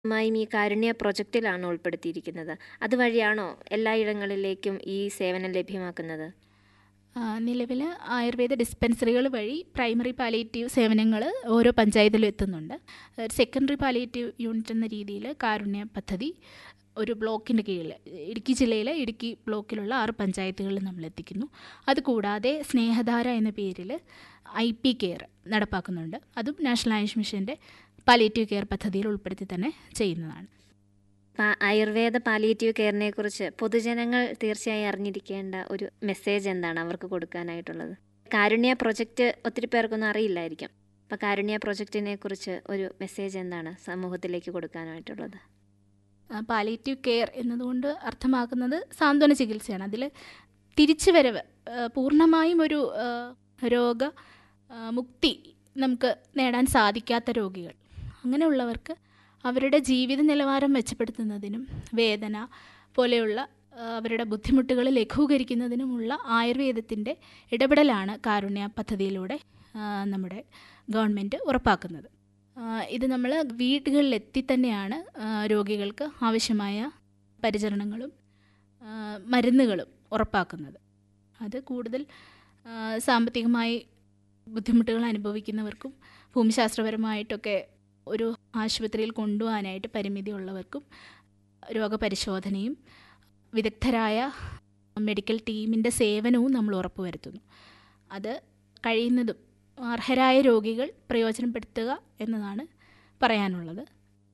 മായും ഈ കാരുണ്യ പ്രൊജക്റ്റിലാണ് ഉൾപ്പെടുത്തിയിരിക്കുന്നത് അതുവഴിയാണോ എല്ലായിടങ്ങളിലേക്കും ഈ സേവനം ലഭ്യമാക്കുന്നത് നിലവിൽ ആയുർവേദ ഡിസ്പെൻസറികൾ വഴി പ്രൈമറി പാലിയേറ്റീവ് സേവനങ്ങൾ ഓരോ പഞ്ചായത്തിലും എത്തുന്നുണ്ട് സെക്കൻഡറി പാലിയേറ്റീവ് യൂണിറ്റ് എന്ന രീതിയിൽ കാരുണ്യ പദ്ധതി ഒരു ബ്ലോക്കിൻ്റെ കീഴിൽ ഇടുക്കി ജില്ലയിലെ ഇടുക്കി ബ്ലോക്കിലുള്ള ആറ് പഞ്ചായത്തുകളിൽ നമ്മൾ എത്തിക്കുന്നു അതുകൂടാതെ സ്നേഹധാര എന്ന പേരിൽ ഐ പി കെയർ നടപ്പാക്കുന്നുണ്ട് അതും നാഷണൽ ആയുഷ് മിഷൻ്റെ പാലിയേറ്റീവ് കെയർ പദ്ധതിയിൽ ഉൾപ്പെടുത്തി തന്നെ ചെയ്യുന്നതാണ് പാ- ആയുർവേദ പാലിയേറ്റീവ് കെയറിനെ കുറിച്ച് പൊതുജനങ്ങൾ തീർച്ചയായും അറിഞ്ഞിരിക്കേണ്ട ഒരു മെസ്സേജ് എന്താണ് അവർക്ക് കൊടുക്കാനായിട്ടുള്ളത് കാരുണ്യ പ്രൊജക്റ്റ് ഒത്തിരി പേർക്കൊന്നും അറിയില്ലായിരിക്കും അപ്പോൾ കാരുണ്യ പ്രൊജക്റ്റിനെ കുറിച്ച് ഒരു മെസ്സേജ് എന്താണ് സമൂഹത്തിലേക്ക് കൊടുക്കാനായിട്ടുള്ളത് പാലിയേറ്റീവ് കെയർ എന്നതുകൊണ്ട് അർത്ഥമാക്കുന്നത് സാന്ത്വന ചികിത്സയാണ് അതിൽ തിരിച്ചുവരവ് ആ, പൂർണ്ണമായും ഒരു ആ, രോഗ ആ, മുക്തി നമുക്ക് നേടാൻ സാധിക്കാത്ത രോഗികൾ അങ്ങനെയുള്ളവർക്ക് അവരുടെ ജീവിത നിലവാരം മെച്ചപ്പെടുത്തുന്നതിനും വേദന പോലെയുള്ള ആ, അവരുടെ ബുദ്ധിമുട്ടുകൾ ലഘൂകരിക്കുന്നതിനുമുള്ള ആയുർവേദത്തിൻ്റെ ഇടപെടലാണ് കാരുണ്യ പദ്ധതിയിലൂടെ ആ, നമ്മുടെ ഗവൺമെൻറ് ഉറപ്പാക്കുന്നത് ആ, ഇത് നമ്മൾ വീടുകളിലെത്തി തന്നെയാണ് ആ, രോഗികൾക്ക് ആവശ്യമായ പരിചരണങ്ങളും ആ, മരുന്നുകളും ഉറപ്പാക്കുന്നത് അത് കൂടുതൽ ആ, സാമ്പത്തികമായി ബുദ്ധിമുട്ടുകൾ അനുഭവിക്കുന്നവർക്കും ഭൂമിശാസ്ത്രപരമായിട്ടൊക്കെ ഒരു ആശുപത്രിയിൽ കൊണ്ടുപോകാനായിട്ട് പരിമിതി ഉള്ളവർക്കും രോഗപരിശോധനയും വിദഗ്ധരായ മെഡിക്കൽ ടീമിൻ്റെ സേവനവും നമ്മൾ ഉറപ്പുവരുത്തുന്നു അത് കഴിയുന്നതും അർഹരായ രോഗികൾ പ്രയോജനപ്പെടുത്തുക എന്നതാണ് പറയാനുള്ളത്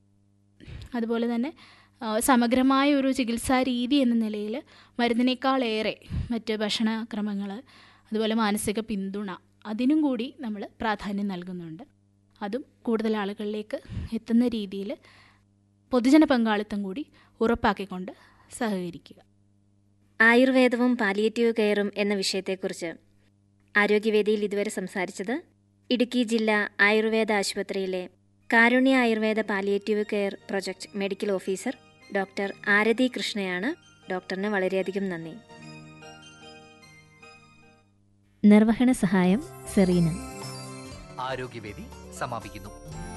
അതുപോലെ തന്നെ ആ, സമഗ്രമായ ഒരു ചികിത്സാ രീതി എന്ന നിലയിൽ മരുന്നിനേക്കാളേറെ മറ്റ് ഭക്ഷണക്രമങ്ങൾ അതുപോലെ മാനസിക പിന്തുണ അതിനും കൂടി നമ്മൾ പ്രാധാന്യം നൽകുന്നുണ്ട് അതും കൂടുതൽ ആളുകളിലേക്ക് എത്തുന്ന രീതിയിൽ പൊതുജന പങ്കാളിത്തം കൂടി ഉറപ്പാക്കിക്കൊണ്ട് സഹകരിക്കുക ആയുർവേദവും പാലിയേറ്റീവ് കെയറും എന്ന വിഷയത്തെക്കുറിച്ച് ആരോഗ്യവേദിയിൽ ഇതുവരെ സംസാരിച്ചത് ഇടുക്കി ജില്ലാ ആയുർവേദ ആശുപത്രിയിലെ Karunya Ayurveda palliative care project medical officer doctor Arathi കൃഷ്ണയാണ് ഡോക്ടറിന് വളരെയധികം നന്ദി നിർവഹണ സഹായം സെറീന ആരോഗ്യവേദി സമാപിക്കുന്നു